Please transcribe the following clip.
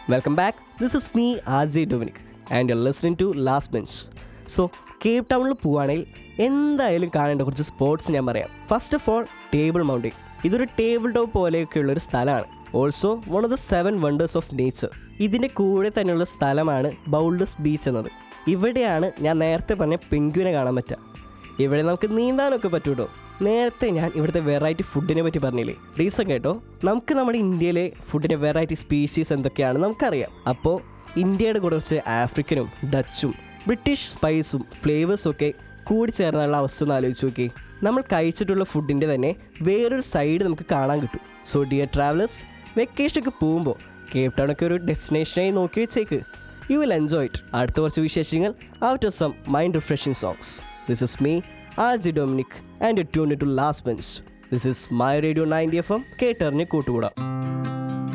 welcome back this is me R J Dominic and you listening to last bench so Cape ടൗണിൽ പോവുകയാണെങ്കിൽ എന്തായാലും കാണേണ്ട കുറച്ച് sports ഞാൻ പറയാം first of all table mounting ഇതൊരു ടേബിൾ ടോപ്പ് പോലെയൊക്കെയുള്ള ഒരു സ്ഥലമാണ് also one of the seven wonders of nature ഇതിൻ്റെ കൂടെ തന്നെയുള്ള സ്ഥലമാണ് ബൗൾഡസ് ബീച്ച് എന്നത് ഇവിടെയാണ് ഞാൻ നേരത്തെ പറഞ്ഞ പെങ്കുവിനെ കാണാൻ പറ്റുക ഇവിടെ നമുക്ക് നീന്താനൊക്കെ പറ്റൂട്ടോ നേരത്തെ ഞാൻ ഇവിടുത്തെ വെറൈറ്റി ഫുഡിനെ പറ്റി പറഞ്ഞില്ലേ റീസൺ കേട്ടോ നമുക്ക് നമ്മുടെ ഇന്ത്യയിലെ ഫുഡിൻ്റെ വെറൈറ്റി സ്പീഷീസ് എന്തൊക്കെയാണ് നമുക്കറിയാം അപ്പോൾ ഇന്ത്യയുടെ കൂടെ കുറച്ച് ആഫ്രിക്കനും ഡച്ചും ബ്രിട്ടീഷ് സ്പൈസും ഫ്ലേവേഴ്സും ഒക്കെ കൂടി ചേർന്നുള്ള അവസ്ഥ ഒന്ന് ആലോചിച്ച് നോക്കി നമ്മൾ കഴിച്ചിട്ടുള്ള ഫുഡിൻ്റെ തന്നെ വേറൊരു സൈഡ് നമുക്ക് കാണാൻ കിട്ടും സോ ഡിയർ ട്രാവലേഴ്സ് വെക്കേഷനൊക്കെ പോകുമ്പോൾ കേപ്പ് ടൗൺ ഒക്കെ ഒരു ഡെസ്റ്റിനേഷനായി നോക്കി വെച്ചേക്ക് യു വിൽ എൻജോയ് ഇറ്റ് അടുത്ത കുറച്ച് വിശേഷങ്ങൾ after some mind refreshing songs this is me R J Dominic and tune to last bench this is my radio ninety F M കേട്ടറിഞ്ഞ് കൂട്ടുകൂടാം